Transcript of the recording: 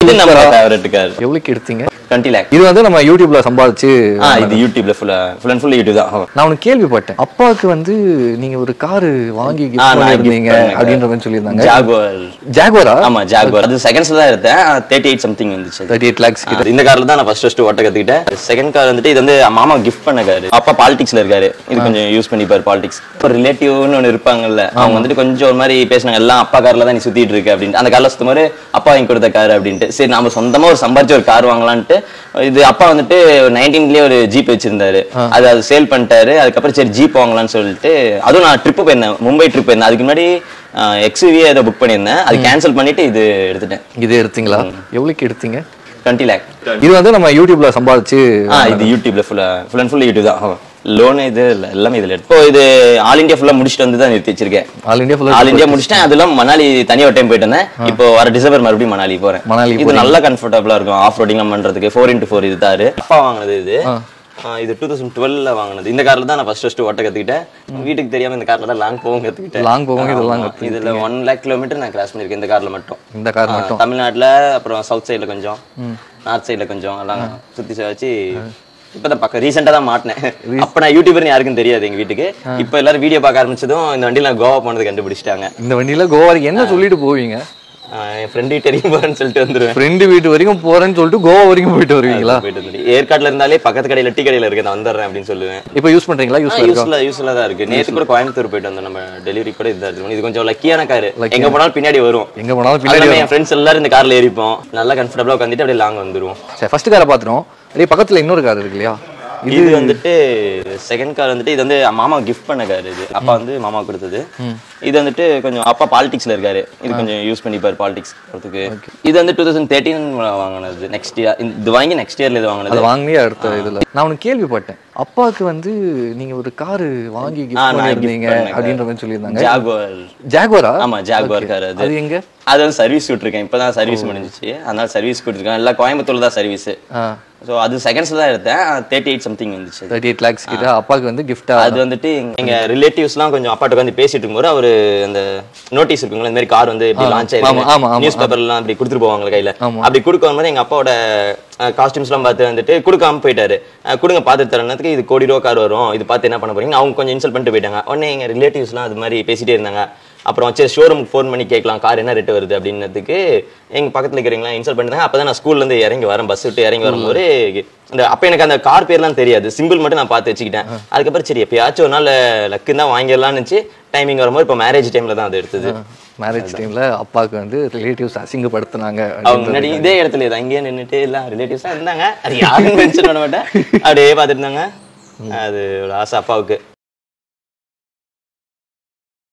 இது நம்ம favourite car எவ்வளோக்கு எடுத்தீங்க டுவெண்ட்டி லேக் இது வந்து நம்ம யூடியூப்ல சம்பாதிச்சு ஆ இது யூடியூப்ல ஃபுல்லா ஃபுல் அண்ட் ஃபுல் யூடியூப் தான் நான் ஒன்று கேள்விப்பட்டேன் அப்பாவுக்கு வந்து நீங்க ஒரு காரு வாங்கி ஆ, gift நான் gift பண்ணிருந்தீங்க பண்ணேங்க. அப்படின்ற மாதிரி சொல்லியிருந்தாங்க ஜாகுவார் ஜாகுவரா ஆமா ஜாகுவார் அது செகண்ட்ஸ்ல தான் எடுத்தேன் தேர்ட்டி எயிட் சம்திங் வந்துச்சு அது. தேர்ட்டி எயிட் லேக்ஸ் ஆ, இந்த கார்ல தான் நான் ஃபர்ஸ்ட் ஃபர்ஸ்ட் ஓட்ட கத்துக்கிட்டேன் செகண்ட் கார் வந்துட்டு இது வந்து மாமா கிஃப்ட் பண்ண காரு அப்பா பாலிடிக்ஸ்ல இருக்காரு இது கொஞ்சம் யூஸ் பண்ணிப்பாரு பாலிடிக்ஸ் இப்போ ரிலேட்டிவ்னு ஒன்று இருப்பாங்கல்ல அவங்க வந்துட்டு கொஞ்சம் ஒரு மாதிரி பேசினாங்க எல்லாம் அப்பா கார்ல தான் நீ சுத்திட்டு இருக்க அப்படின்ட்டு அந்த கார்ல சுத்தும் போது அப்பா வாங்கி கொடுத்த கார் அப்படின்ட்டு சரி நாம சொந்தமா ஒரு சம்பாரிச்சு ஒரு கார் வாங்கலான்ட்டு இது அப்பா வந்துட்டு நைன்டீன்லயே ஒரு ஜீப் வச்சிருந்தாரு அது அது சேல் பண்ணிட்டாரு அதுக்கப்புறம் சரி ஜீப் வாங்கலாம்னு சொல்லிட்டு அதுவும் நான் ட்ரிப்பு போயிருந்தேன் மும்பை ட்ரிப் போயிருந்தேன் அதுக்கு முன்னாடி எக்ஸ்யூவியே ஏதோ புக் பண்ணியிருந்தேன் அது கேன்சல் பண்ணிட்டு இது எடுத்துட்டேன் இது எடுத்தீங்களா எவ்வளோக்கு எடுத்தீங்க டுவெண்ட்டி லேக் இது வந்து நம்ம யூடியூப்ல சம்பாதிச்சு ஆ இது யூடியூப்ல ஃபுல்லா ஃபுல் அண்ட் ஃபுல் யூடியூப் தான் லோன் இது இல்ல எல்லாமே இதுல எடுத்து இப்போ இது ஆல் இந்தியா ஃபுல்லா முடிச்சுட்டு வந்து தான் நிறுத்தி வச்சிருக்கேன் ஆல் இந்தியா ஃபுல்லாக ஆல் இந்தியா முடிச்சிட்டேன் அதெல்லாம் மணாலி தனியா ஒரு டைம் போயிட்டு வந்தேன் இப்போ வர டிசம்பர் மறுபடியும் மணாலி போறேன் மணாலி இது நல்லா கம்ஃபர்டபுளா இருக்கும் ஆஃப் ரோடிங் பண்றதுக்கு ஃபோர் இன்டூ ஃபோர் இது தாரு அப்பா வாங்கினது இது ஆ, இது டூ தௌசண்ட் டுவெல்ல வாங்கினது இந்த கார்ல தான் நான் ஃபர்ஸ்ட் ஃபர்ஸ்ட் ஓட்ட கத்துக்கிட்டேன் வீட்டுக்கு தெரியாம இந்த கார்ல தான் லாங் போகவும் கத்துக்கிட்டேன் லாங் போகும் இதெல்லாம் ஆமா. இதுல ஒன் லேக் கிலோமீட்டர் நான் கிராஸ் பண்ணிருக்கேன் இந்த கார்ல மட்டும் இந்த கார் ஆ, மட்டும் தமிழ்நாட்டுல அப்புறம் சவுத் சைடுல கொஞ்சம் நார்த் சைடுல கொஞ்சம் எல்லாம் சுத்தி வச்சு இப்பதான் பக்கம் ரீசெண்டா தான் மாட்டினேன் அப்ப நான் யூடியூபர்னு யாருக்கும் தெரியாது எங்க வீட்டுக்கு இப்ப எல்லாரும் வீடியோ பார்க்க ஆரம்பிச்சதும் இந்த வண்டியில நான் கோவா போனது கண்டுபிடிச்சிட்டாங்க இந்த வண்டியில கோவாக்கு என்ன சொல்லிட்டு போவீங்க ஆ, என் ஃப்ரெண்டு தெரியும் போறேன்னு சொல்லிட்டு வந்துருவேன் ஃப்ரெண்டு வீட்டு வரைக்கும் போறேன்னு சொல்லிட்டு கோவா வரைக்கும் போயிட்டு வருவீங்களா போயிட்டு வந்துட்டு ஏற்காடுல இருந்தாலே பக்கத்து கடையில டீ கடையில இருக்கு நான் வந்துடுறேன் அப்படின்னு சொல்லுவேன் இப்போ யூஸ் பண்றீங்களா யூஸ் இருக்கா யூஸ்ல யூஸ்ல தான் இருக்கு நேத்து கூட கோயம்புத்தூர் போயிட்டு வந்தோம் நம்ம டெலிவரி கூட இதுதான் இருக்கு இது கொஞ்சம் லக்கியான காரு எங்க போனாலும் பின்னாடி வரும் எங்க போனாலும் அது பின்னாடி இல்லாம என் ஃப்ரெண்ட்ஸ் எல்லாரும் இந்த கார்ல ஏறிப்போம் நல்லா கம்ஃபர்டபுளா உட்காந்துட்டு அப்படியே லாங் வந்துருவோம் சரி ஃபர்ஸ்ட் காரை பார்த்துட்டோம் அப்படியே பக்கத்துல இன்னொரு கார் இருக்கு இல்லையா இது வந்துட்டு செகண்ட் கார் வந்துட்டு இது வந்து மாமா கிஃப்ட் பண்ண கார் இது அப்பா வந்து மாமா கொடுத்தது இது வந்துட்டு கொஞ்சம் அப்பா பாலிடிக்ஸ்ல இருக்காரு இது கொஞ்சம் யூஸ் பண்ணிப்பாரு பாலிடிக்ஸ் போறதுக்கு இது வந்து டூ தௌசண்ட் தேர்ட்டின் வாங்கினது நெக்ஸ்ட் இயர் இது வாங்கி நெக்ஸ்ட் இயர்ல இது வாங்கினது அதை வாங்கியே அடுத்த இதுல நான் ஒன்று கேள்விப்பட்டேன் அப்பாவுக்கு வந்து நீங்க ஒரு காரு வாங்கி ஆ, கிஃப்ட் நான் gift பண்ணிருந்தீங்க பண்ணேன் அப்படின்ற மாதிரி சொல்லியிருந்தாங்க ஜாகுவார் ஜாகுவரா ஆமா ஜாகுவார் கார் அது அது எங்க அது வந்து சர்வீஸ் விட்டுருக்கேன் இப்பதான் சர்வீஸ் முடிஞ்சிச்சு அதனால சர்வீஸ் கொடுத்துருக்கேன் எல்லாம் கோயம்புத்தூர்ல தான் சர்வீஸ் ஸோ அது செகண்ட்ஸ்ல தான் எடுத்தேன் தேர்ட்டி எயிட் சம்திங் வந்துச்சு அது. தேர்ட்டி எயிட் லேக்ஸ் கிட்ட அப்பாவுக்கு வந்து கிஃப்டா அது வந்துட்டு எங்க- எங்க ரிலேட்டிவ்ஸ்லாம் கொஞ்சம் அப்பாட்ட உட்காந்து பேசிட்டு இருக்கும்போது அவரு அந்த நோட்டீஸ் இருக்குங்களா இந்த மாதிரி கார் வந்து இப்படி லான்ச் ஆமா, ஆமா, ஆமா, ஆயிருக்கு நியூஸ் பேப்பர்லாம் அப்படி கொடுத்துட்டு போவாங்க கையில ஆமா. அப்படி கொடுக்க வரும்போது எங்க அப்பாவோட காஸ்டியூம்ஸ்லாம் பார்த்து வந்துட்டு கொடுக்காம போயிட்டாரு அஹ் கொடுங்க பார்த்து தரனதுக்கு இது கோடி ரூபா கார் வரும் இது பார்த்து என்ன பண்ண போறீங்க அவங்க கொஞ்சம் இன்சல்ட் பண்ணிட்டு போயிட்டாங்க உடனே எங்க ரிலேட்டிவ்ஸ்லாம் அது மாதிரி பேசிட்டே இருந்தாங்க அப்புறம் சரி ஷோரூமுக்கு ஃபோன் பண்ணி கேட்கலாம் கார் என்ன ரேட் வருது அப்படின்னதுக்கு எங்க பக்கத்துல இருக்கிறீங்களா இன்சல்ட் பண்ணிட்டாங்க அப்பதான் நான் ஸ்கூல்ல இருந்து இறங்கி வரேன் பஸ் விட்டு இறங்கி வரும்போது இந்த அப்ப எனக்கு அந்த கார் பேர்லாம் தெரியாது சிம்பிள் மட்டும் நான் பார்த்து வச்சுக்கிட்டேன் அதுக்கப்புறம் சரி எப்பயாச்சும் ஒரு நாள் லக்கு தான் வாங்கிடலாம்னு நினச்சி டைமிங் வரும்போது இப்போ மேரேஜ் டைம்ல தான் அது எடுத்தது மேரேஜ் டைம்ல அப்பாவுக்கு வந்து ரிலேட்டிவ்ஸ் அசிங்கப்படுத்துனாங்க அவங்க முன்னாடி இதே இடத்துல இது அங்கேயே நின்னுட்டு எல்லாம் ரிலேட்டிவ்ஸா இருந்தாங்க அது யாருன்னு மென்ஷன் பண்ண மாட்டேன் அப்படியே பார்த்துட்டு இருந்தாங்க அது ஒரு ஆசை அப்பாவுக்கு